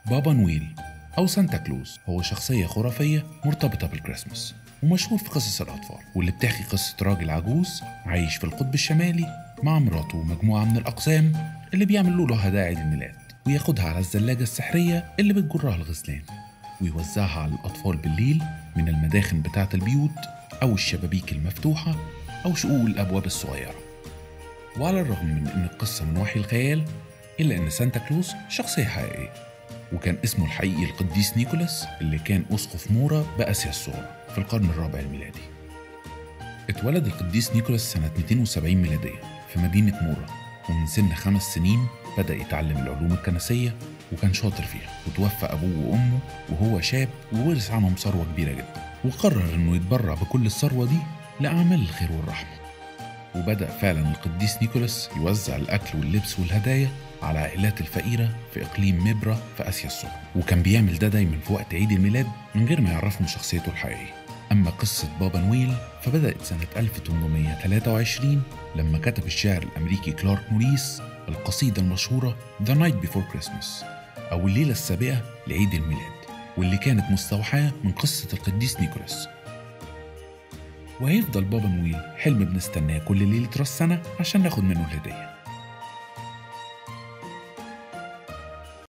بابا نويل أو سانتا كلوز هو شخصية خرافية مرتبطة بالكريسماس ومشهور في قصص الأطفال واللي بتحكي قصة راجل عجوز عايش في القطب الشمالي مع مراته ومجموعة من الأقزام اللي بيعملوا له هدايا عيد الميلاد وياخدها على الزلاجة السحرية اللي بتجرها الغزلان ويوزعها على الأطفال بالليل من المداخن بتاعة البيوت أو الشبابيك المفتوحة أو شقوق الأبواب الصغيرة وعلى الرغم من إن القصة من وحي الخيال إلا إن سانتا كلوز شخصية حقيقية وكان اسمه الحقيقي القديس نيكولاس اللي كان أسقف مورا بآسيا الصغرى في القرن الرابع الميلادي اتولد القديس نيكولاس سنة 270 ميلادية في مدينة مورا ومن سن خمس سنين بدأ يتعلم العلوم الكنسية وكان شاطر فيها وتوفى أبوه وأمه وهو شاب وورث عنهم ثروة كبيرة جدا وقرر إنه يتبرع بكل الثروة دي لأعمال الخير والرحمة وبدأ فعلا القديس نيكولاس يوزع الأكل واللبس والهدايا على عائلات الفقيرة في إقليم مبرا في آسيا الصغرى وكان بيعمل ده دايما في وقت عيد الميلاد من غير ما يعرفهم شخصيته الحقيقية أما قصة بابا نويل فبدأت سنة 1823 لما كتب الشاعر الأمريكي كلارك موريس القصيدة المشهورة The Night Before Christmas أو الليلة السابقة لعيد الميلاد واللي كانت مستوحاة من قصة القديس نيكولاس وهيفضل بابا نويل حلم بنستناه كل ليلة راس سنة عشان ناخد منه الهدية